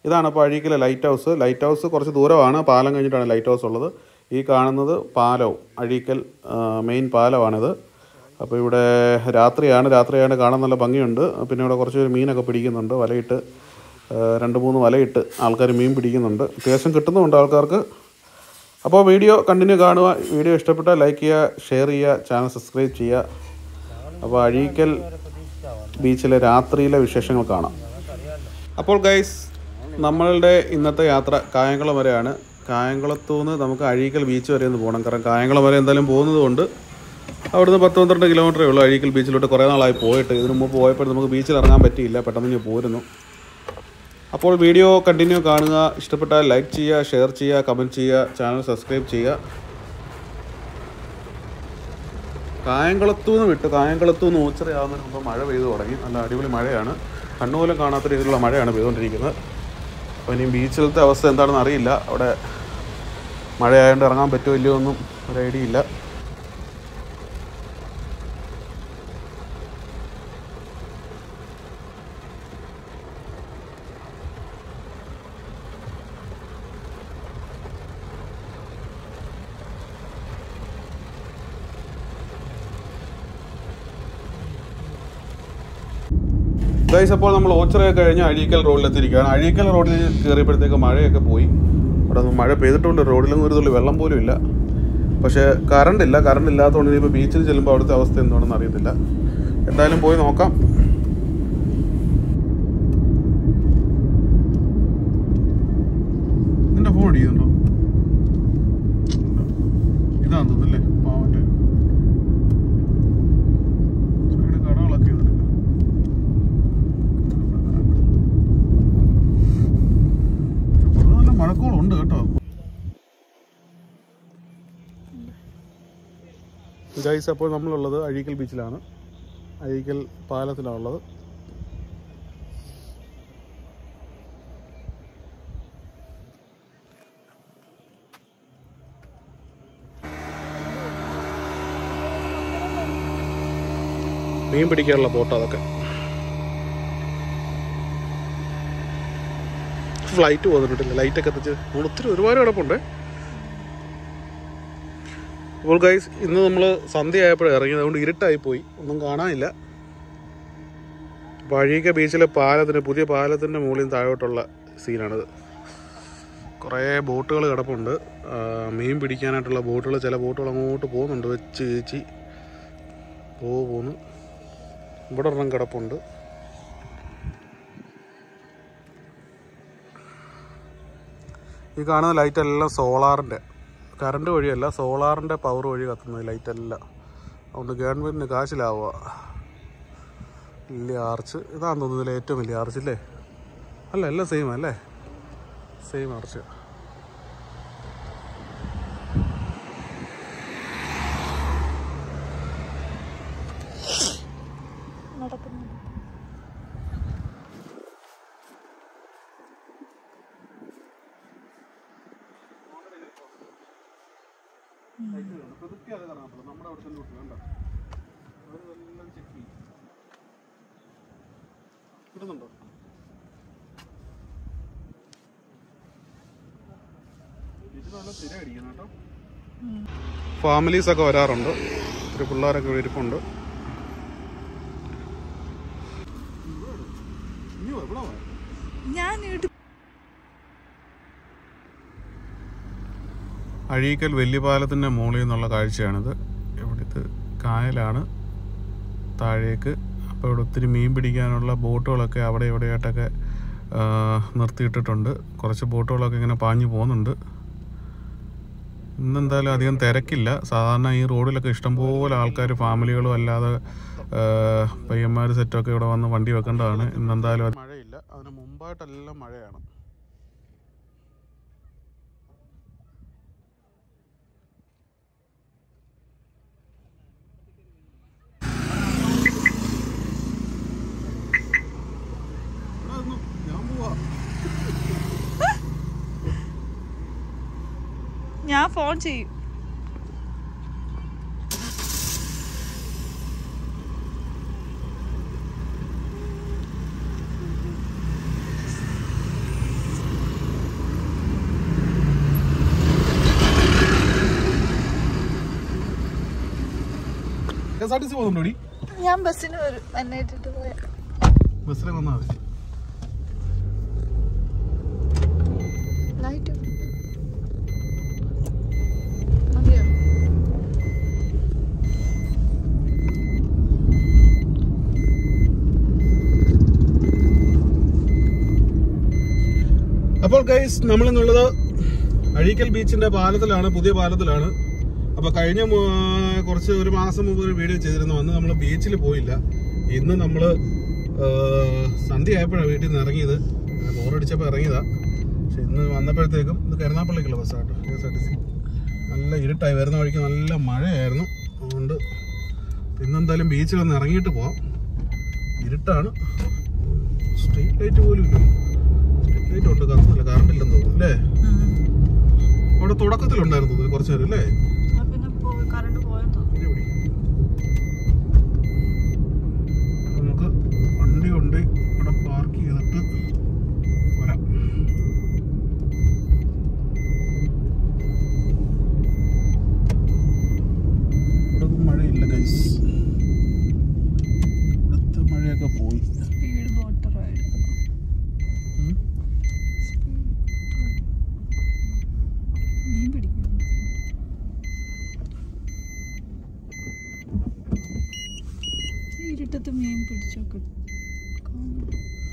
ഇതാണ് അപ്പോൾ അഴീക്കലെ ലൈറ്റ് ഹൗസ് ലൈറ്റ് ഹൗസ് കുറച്ച് ദൂരമാണ് പാലം കഴിഞ്ഞിട്ടാണ് ലൈറ്റ് ഹൗസ് ഉള്ളത് ഈ കാണുന്നത് പാലവും അഴീക്കൽ മെയിൻ പാലമാണിത് അപ്പോൾ ഇവിടെ രാത്രിയാണ് രാത്രിയാണ് കാണാൻ നല്ല ഭംഗിയുണ്ട് പിന്നെ ഇവിടെ കുറച്ച് പേര് മീനൊക്കെ പിടിക്കുന്നുണ്ട് വലയിട്ട് ആ, രണ്ട് മൂന്ന് വലയിട്ട് ആൾക്കാർ മീൻ പിടിക്കുന്നുണ്ട് അത്യാവശ്യം കിട്ടുന്നുമുണ്ട് ആൾക്കാർക്ക് അപ്പോൾ വീഡിയോ കണ്ടിന്യൂ കാണുക വീഡിയോ ഇഷ്ടപ്പെട്ടാൽ ലൈക്ക് ചെയ്യുക ഷെയർ ചെയ്യുക ചാനൽ സബ്സ്ക്രൈബ് ചെയ്യുക അപ്പോൾ അഴീക്കൽ ബീച്ചിലെ രാത്രിയിലെ വിശേഷങ്ങൾ കാണാം അപ്പോൾ ഗൈസ് നമ്മളുടെ ഇന്നത്തെ യാത്ര കായംകുളം വരെയാണ് കായംകുളത്തു നിന്ന് നമുക്ക് അഴീക്കൽ ബീച്ച് വരെ ഒന്ന് പോകണം കാരണം കായംകുളം വരെ എന്തായാലും പോകുന്നത് കൊണ്ട് അവിടുന്ന് പത്ത് പന്ത്രണ്ട് കിലോമീറ്ററേ ഉള്ളൂ അഴീക്കൽ ബീച്ചിലോട്ട് കുറേ നാളായി പോയിട്ട് ഇതിനു മുമ്പ് പോയപ്പോൾ നമുക്ക് ബീച്ചിൽ ഇറങ്ങാൻ പറ്റിയില്ല പെട്ടെന്ന് ഞാൻ പോരുന്നു അപ്പോൾ വീഡിയോ കണ്ടിന്യൂ കാണുക ഇഷ്ടപ്പെട്ടാൽ ലൈക്ക് ചെയ്യുക ഷെയർ ചെയ്യുക കമൻറ്റ് ചെയ്യുക ചാനൽ സബ്സ്ക്രൈബ് ചെയ്യുക കായംകുളത്തു നിന്ന് വിട്ട് കായംകുളത്തു നിന്ന് ഊച്ചറയാവുന്നതിന് മുമ്പ് മഴ പെയ്തു തുടങ്ങി നല്ല അടിപൊളി മഴയാണ് കണ്ണുപോലും കാണാത്ത രീതിയിലുള്ള മഴയാണ് പെയ്തുകൊണ്ടിരിക്കുന്നത് അപ്പോൾ ഇനിയും ബീച്ചിലത്തെ അവസ്ഥ എന്താണെന്ന് അറിയില്ല അവിടെ മഴയായതുകൊണ്ട് ഇറങ്ങാൻ പറ്റുമോ ഇല്ലയോ ഒന്നും ഒരു ഐഡിയ ഇല്ല ഗൈസ് അപ്പോൾ നമ്മൾ ഓച്ചറയൊക്കെ കഴിഞ്ഞ് അഴീക്കൽ റോഡിലെത്തിയിരിക്കുകയാണ് അഴീക്കൽ റോഡിൽ കയറിയപ്പോഴത്തേക്ക് മഴയൊക്കെ പോയി അവിടെ ഒന്നും മഴ പെയ്തിട്ടുണ്ട് റോഡിലൊന്നും ഒരു തുള്ളി വെള്ളം പോലും ഇല്ല പക്ഷേ കറണ്ട് ഇല്ല കറണ്ട് ഇല്ലാത്തതുകൊണ്ട് ഇനിയിപ്പോൾ ബീച്ചിൽ ചെല്ലുമ്പോൾ അവിടുത്തെ അവസ്ഥ എന്താണെന്ന് അറിയത്തില്ല എന്തായാലും പോയി നോക്കാം നിന്റെ ഫോൺ അടിക്കുന്നുണ്ടോ ഇതാന്ന് തോന്നുന്നല്ലേ പാവൻ്റെ സൈഡ് കടകളൊക്കെ ഉണ്ട് ഇവിടെ നല്ല മഴക്കോളുണ്ട് കേട്ടോ ഗൈസ് അപ്പോൾ നമ്മളുള്ളത് അഴീക്കൽ ബീച്ചിലാണ് അഴീക്കൽ പാലത്തിലാണുള്ളത് മീൻ പിടിക്കാനുള്ള ബോട്ട് അതൊക്കെ ഫ്ലൈറ്റ് പോകുന്നുണ്ടല്ലേ ലൈറ്റൊക്കെ എത്തിച്ച് നമ്മൾ ഒത്തിരി ഒരുപാട് കിടപ്പുണ്ട് അപ്പോൾ ഗൈസ് ഇന്ന് നമ്മൾ സന്ധ്യ ആയപ്പോഴേ ഇറങ്ങിയത് അതുകൊണ്ട് ഇരുട്ടായി പോയി ഒന്നും കാണാനില്ല അപ്പോൾ അഴീക്ക ബീച്ചിലെ പാലത്തിന് പുതിയ പാലത്തിൻ്റെ മുകളിൽ നിന്ന് താഴോട്ടുള്ള സീനാണിത് കുറേ ബോട്ടുകൾ കിടപ്പുണ്ട് ആ, മീൻ പിടിക്കാനായിട്ടുള്ള ബോട്ടുകൾ ചില ബോട്ടുകൾ അങ്ങോട്ട് പോകുന്നുണ്ട് വെച്ച് ചേച്ചി പോ പോന്ന് ഇവിടെ ഒരെണ്ണം കിടപ്പുണ്ട് ഈ കാണുന്ന ലൈറ്റ് എല്ലാം സോളാറിൻ്റെ കറണ്ട് വഴിയല്ല സോളാറിൻ്റെ പവർ വഴി കത്തുന്നത് ലൈറ്റ് എല്ലാം അതുകൊണ്ട് ഗവൺമെൻറ്റിന് കാശിലാവുക വലിയ ആർച്ച് ഇതാന്ന് തോന്നുന്നു ഇതിലെ ഏറ്റവും വലിയ ആർച്ച് അല്ലേ അല്ല എല്ലാം സെയിം അല്ലേ സെയിം ആർച്ച് നടക്കുന്നു നമ്മുടെ അവിടെ തന്നെ കണ്ടോ അവരെല്ലാം ചെക്ക് ചെയ്യും കിട്ടുന്നുണ്ടോ ഇത് നല്ല സ്ഥിരം അടിക്കണം കേട്ടോ ഫാമിലീസ് ഒക്കെ വരാറുണ്ട് ഒത്തിരി പിള്ളേരൊക്കെ ഇവിടെ ഇരിപ്പുണ്ട് ഞാൻ ഇടു അഴീക്കൽ വലിയപാലത്തിൻ്റെ മുകളിൽ നിന്നുള്ള കാഴ്ചയാണിത് ഇവിടുത്തെ കായലാണ് താഴേക്ക് അപ്പോൾ ഇവിടെ ഒത്തിരി മീൻ പിടിക്കാനുള്ള ബോട്ടുകളൊക്കെ അവിടെ ഇവിടെയായിട്ടൊക്കെ ആ, നിർത്തിയിട്ടിട്ടുണ്ട് കുറച്ച് ബോട്ടുകളൊക്കെ ഇങ്ങനെ പാഞ്ഞു പോകുന്നുണ്ട് ഇന്നെന്തായാലും അധികം തിരക്കില്ല സാധാരണ ഈ റോഡിലൊക്കെ ഇഷ്ടംപോലെ ആൾക്കാർ ഫാമിലികളും അല്ലാതെ പയ്യന്മാർ സെറ്റൊക്കെ ഇവിടെ വന്ന് വണ്ടി വെക്കേണ്ടതാണ് ഇന്നെന്തായാലും മഴയില്ല അതിന് മുമ്പായിട്ടെല്ലാം മഴയാണ് ഞാൻ പോവാ ഞാൻ ഫോൺ ചെയ്യും എസ് ആർ ടി സി പോകുന്നുണ്ടോടി ഞാൻ ബസ്സിന് വരും എന്നെ ഇട്ടിട്ട് പോയാ ബസ്സിലെ വന്നാൽ മതി ലൈറ്റ് മതിയോ അപ്പോൾ ഗൈസ് നമ്മളിന്നുള്ളത് അഴീക്കൽ ബീച്ചിന്റെ പാലത്തിലാണ് പുതിയ പാലത്തിലാണ് അപ്പൊ കഴിഞ്ഞ മൂ- കുറച്ച് ഒരു മാസം മുമ്പ് ഒരു വീഡിയോ ചെയ്തിരുന്നു അന്ന് നമ്മൾ ബീച്ചിൽ പോയില്ല ഇന്ന് നമ്മൾ സന്ധ്യ ആയപ്പോഴാണ് വീട്ടിൽ നിന്ന് ഇറങ്ങിയത് ബോറടിച്ചപ്പോൾ ഇറങ്ങിയതാ പക്ഷെ ഇന്ന് വന്നപ്പോഴത്തേക്കും ഇത് കരുനാപ്പള്ളിക്കുള്ള ബസ്സാട്ടോ K S R T C നല്ല ഇരുട്ടായി വരുന്ന വഴിക്ക് നല്ല മഴയായിരുന്നു അതുകൊണ്ട് ഇന്നെന്തായാലും ബീച്ചിൽ ഒന്ന് ഇറങ്ങിയിട്ട് പോവാം ഇരുട്ടാണ് സ്ട്രീറ്റ് ലൈറ്റ് പോലും ഇല്ല സ്ട്രീറ്റ് ലൈറ്റ് ഉണ്ട് കത്തുന്നില്ല കറണ്ട് ഇല്ലെന്ന് തോന്നുന്നു അല്ലേ അവിടെ തുടക്കത്തിലുണ്ടായിരുന്നു തോന്നുന്നു കുറച്ച് നേരം അല്ലേ പിന്നെ പോയി കറണ്ട് പോയെന്ന് തോന്നുന്നു ഇനി പിടിക്കും. നമുക്ക് വണ്ടി കൊണ്ട് ഇവിടെ പാർക്ക് ചെയ്തിട്ട് വരാം ഇവിടെ മഴയില്ല ഗൈസ് ഇവിടുത്തെ മഴയൊക്കെ പോയി സ്പീഡ് ബോട്ട് റൈഡ് ഉം. മീൻ പിടിക്കുന്നു ഈ ഇരുട്ടത്ത് മീൻ പിടിച്ചൊക്കെ കാണും.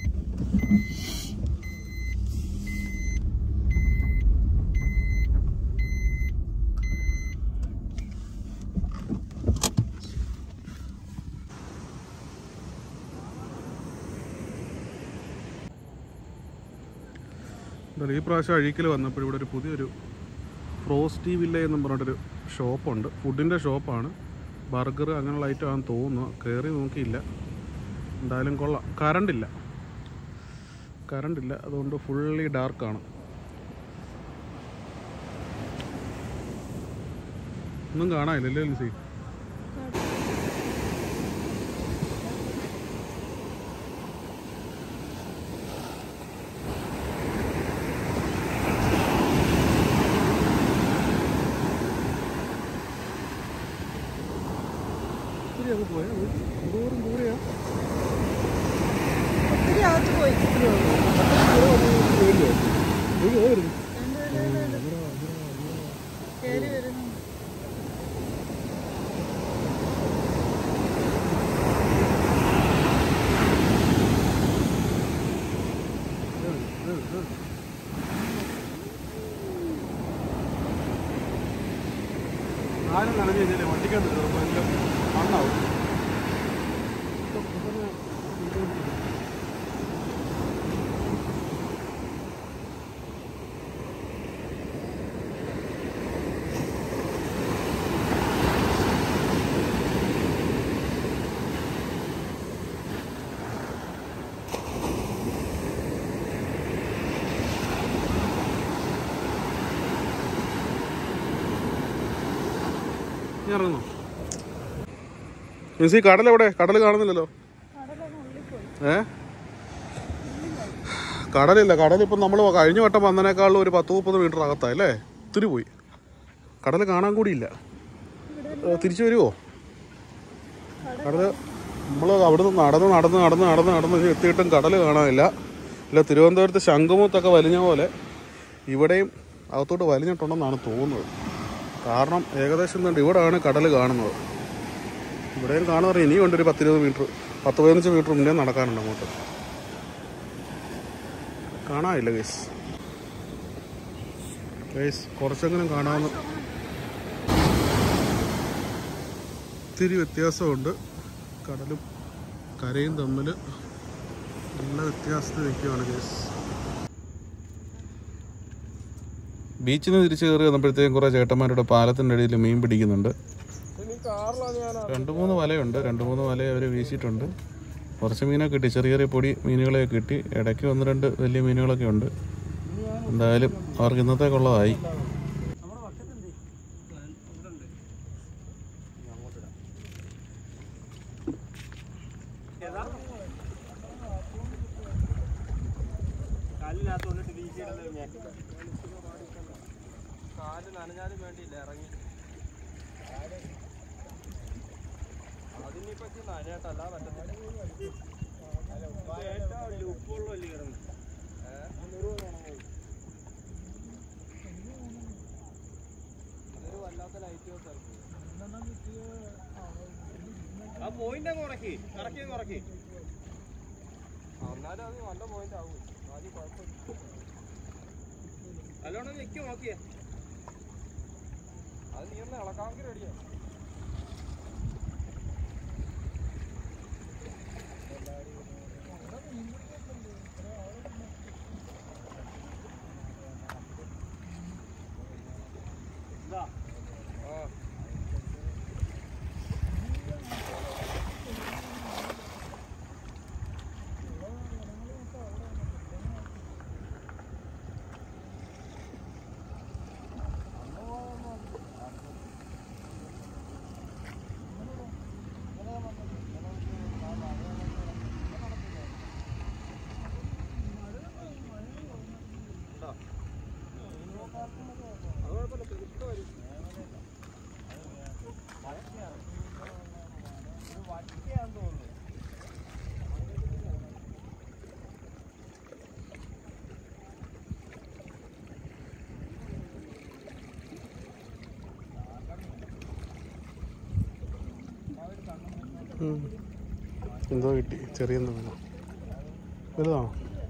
എന്തായാലും ഈ പ്രാവശ്യം അഴീക്കൽ വന്നപ്പോൾ ഇവിടെ ഒരു പുതിയൊരു ഫ്രോസ്റ്റി വില്ല എന്നും പറഞ്ഞിട്ടൊരു ഷോപ്പുണ്ട് ഫുഡിൻ്റെ ഷോപ്പാണ് ബർഗർ അങ്ങനെയുള്ള ഐറ്റം ആണെന്ന് തോന്നുന്നു കയറി നോക്കിയില്ല എന്തായാലും കൊള്ളാം കറണ്ടില്ല കറണ്ടില്ല അതുകൊണ്ട് ഫുള്ളി ഡാർക്കാണ് ഒന്നും കാണാനില്ലല്ലേ ലിസി ഒത്തിരി പോയാ ദൂരം ദൂരെയാ ഒത്തിരി അകത്ത് പോയി കേറി വരുന്നു ആരും നനഞ്ഞു കഴിഞ്ഞാലേ വണ്ടിക്കാൻ ഭയങ്കര മണ്ണാവും നീ ഇറങ്ങുന്നോ മിൻസി കടൽ എവിടെ കടൽ കാണുന്നില്ലല്ലോ ഏ കടലില്ല കടലിപ്പം നമ്മൾ കഴിഞ്ഞ വട്ടം വന്നതിനേക്കാളും ഒരു പത്ത് മുപ്പത് മീറ്റർ അകത്തായി അല്ലേ ഒത്തിരി പോയി കടൽ കാണാൻ കൂടിയില്ല ഏ, തിരിച്ചു വരുമോ കടൽ നമ്മൾ അവിടുന്ന് നടന്ന് നടന്ന് നടന്ന് നടന്ന് നടന്ന് ഇനി എത്തിയിട്ടും കടൽ കാണാനില്ല ഇല്ല തിരുവനന്തപുരത്ത് ശംഖുമുത്തൊക്കെ വലിഞ്ഞ പോലെ ഇവിടെയും അകത്തോട്ട് വലിഞ്ഞിട്ടുണ്ടെന്നാണ് തോന്നുന്നത് കാരണം ഏകദേശം കണ്ട് ഇവിടെയാണ് കടൽ കാണുന്നത് ഇവിടെയും കാണാറ് ഇനിയും ഉണ്ട് ഒരു പത്തിരുപത് മീറ്റർ പത്ത് പതിനഞ്ച് മീറ്റർ മുന്നേ നടക്കാനുണ്ട് അങ്ങോട്ട് കാണാനില്ല ഗൈസ് ഗൈസ് കുറച്ചെങ്കിലും കാണാവുന്ന ഒത്തിരി വ്യത്യാസമുണ്ട് കടലും കരയും തമ്മിൽ നല്ല വ്യത്യാസത്തിൽ നിൽക്കുകയാണ് ഗൈസ് ബീച്ചിൽ നിന്ന് തിരിച്ചു കയറി വന്നപ്പോഴത്തേക്കും കുറേ ചേട്ടന്മാരുടെ പാലത്തിൻ്റെ ഇടയിൽ മീൻ പിടിക്കുന്നുണ്ട് രണ്ട് മൂന്ന് വലയുണ്ട് രണ്ട് മൂന്ന് വല അവർ വീശിയിട്ടുണ്ട് കുറച്ച് മീനൊക്കെ കിട്ടി ചെറിയ ചെറിയ പൊടി മീനുകളെയൊക്കെ കിട്ടി ഇടയ്ക്ക് ഒന്ന് രണ്ട് വലിയ മീനുകളൊക്കെ ഉണ്ട് എന്തായാലും അവർക്ക് ഇന്നത്തേക്കുള്ളതായി ആ പോയിന്റ് അങ്ങ് ഉറക്കി കറക്കി അങ്ങ് ഉറക്കി എന്നാലും അത് നല്ല പോയിന്റ് ആവും ആദ്യം കുഴപ്പമില്ല നല്ലോണം നിൽക്കും നോക്കിയേ അത് നീ ഒന്ന് ഇളക്കാമെങ്കിൽ റെഡിയാ ആ അത് കുഴപ്പമില്ല തെളിച്ച് വരും ഇത് വറ്റിയാന്ന് തോന്നുന്നു എന്തോ കിട്ടി ചെറിയ എന്തോ വേണം വലുതാണോ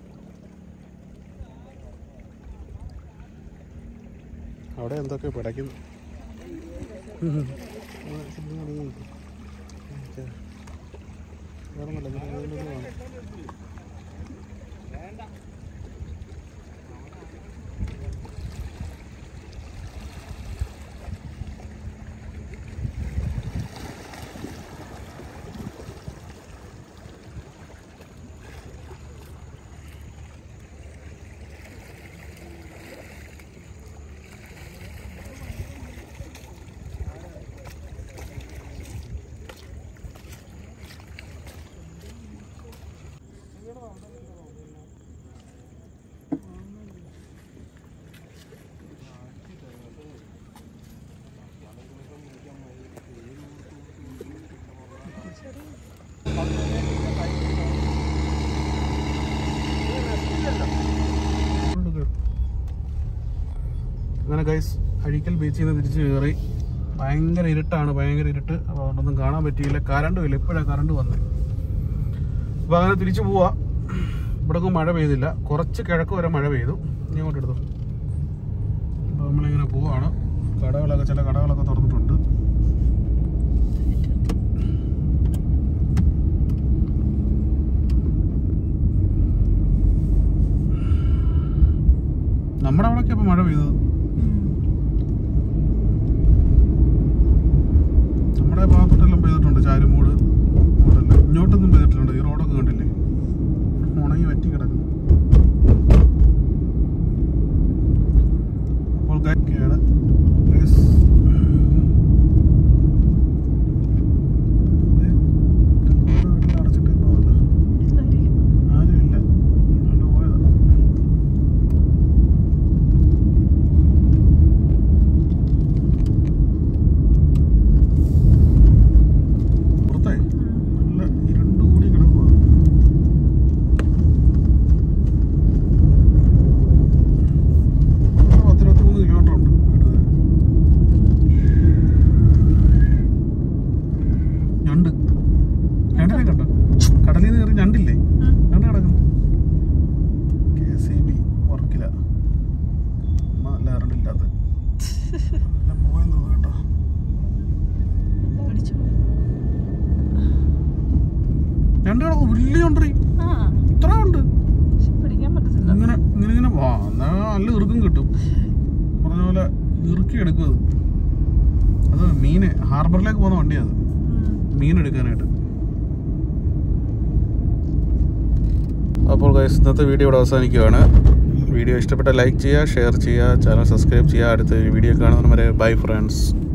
അവിടെ എന്തൊക്കെ പിടയ്ക്കുന്നു ഉം. ആ, ശരി, ഇങ്ങോട്ട് ഇങ്ങോട്ട്. ഓക്കേ. വേറൊന്നുമില്ല, ഇങ്ങനെ ഇതിലൊന്ന് വേണം. അങ്ങനെ ഗൈസ് അഴീക്കൽ ബീച്ചിൽ നിന്ന് തിരിച്ച് കയറി ഭയങ്കര ഇരുട്ടാണ് ഭയങ്കര ഇരുട്ട് അപ്പോൾ അതുകൊണ്ടൊന്നും കാണാൻ പറ്റിയില്ല കറണ്ടും ഇല്ല ഇപ്പോഴാണ് കറണ്ട് വന്നത് അപ്പോൾ അങ്ങനെ തിരിച്ചു പോവാ ഇവിടെ മഴ പെയ്തില്ല കുറച്ച് കിഴക്ക് വരെ മഴ പെയ്തു ഇനി അങ്ങോട്ട് എടുത്തു അപ്പോൾ നമ്മളിങ്ങനെ പോവാണ് കടകളൊക്കെ ചില കടകളൊക്കെ തുറന്നിട്ടുണ്ട് നമ്മുടെ അവിടെയൊക്കെ ഇപ്പോൾ മഴ പെയ്തത് നമ്മുടെ ഭാഗത്തോട്ടെല്ലാം പെയ്തിട്ടുണ്ട് ചാരുമൂട് അങ്ങോട്ടല്ല ഇങ്ങോട്ടൊന്നും പെയ്തിട്ടുണ്ട് ഈ റോഡൊക്കെ കണ്ടില്ലേ ഉണങ്ങി വറ്റി കിടക്കുന്നു അപ്പോൾ ഗൈക്കാണ് ആരുമില്ല അതുകൊണ്ട് പോയതാ പുറത്തേ നല്ല ഇരുണ്ട് കൂടി കിടക്കുക പത്തിരുപത്തിമൂന്ന് കിലോമീറ്റർ ഉണ്ട് വീട് വരെ. ഞണ്ട് ഞണ്ടിനെ കണ്ടോ കടലിൽ നിന്ന് കയറി ഞണ്ടില്ലേ ഞണ്ട് കിടക്കുന്നു കെ സി ബി വർക്കില നല്ല കറണ്ടില്ലാത്ത നല്ല പോയെന്ന് തോന്നുന്നു കേട്ടോ പിടിച്ചു ഞണ്ട് കിടക്കും വലിയ ഞണ്ടറി ആ ഇത്ര ഉണ്ട് പക്ഷെ പിടിക്കാൻ പറ്റത്തില്ല ഇങ്ങനെ ഇങ്ങനെ ഇങ്ങനെ വാ എന്നാ നല്ല ഇറുക്കും കിട്ടും പറഞ്ഞ പോലെ ഇറുക്കി എടുക്കും അത് അത് മീന് ഹാർബറിലേക്ക് പോകുന്ന വണ്ടിയാണ് അത് ഉം. മീൻ എടുക്കാനായിട്ട് അപ്പോൾ ഗൈസ് ഇന്നത്തെ വീഡിയോ ഇവിടെ അവസാനിക്കുകയാണ് വീഡിയോ ഇഷ്ടപ്പെട്ട ലൈക്ക് ചെയ്യുക ഷെയർ ചെയ്യുക ചാനൽ സബ്സ്ക്രൈബ് ചെയ്യുക അടുത്ത വീഡിയോ കാണുന്നവരെ ബൈ ഫ്രണ്ട്സ്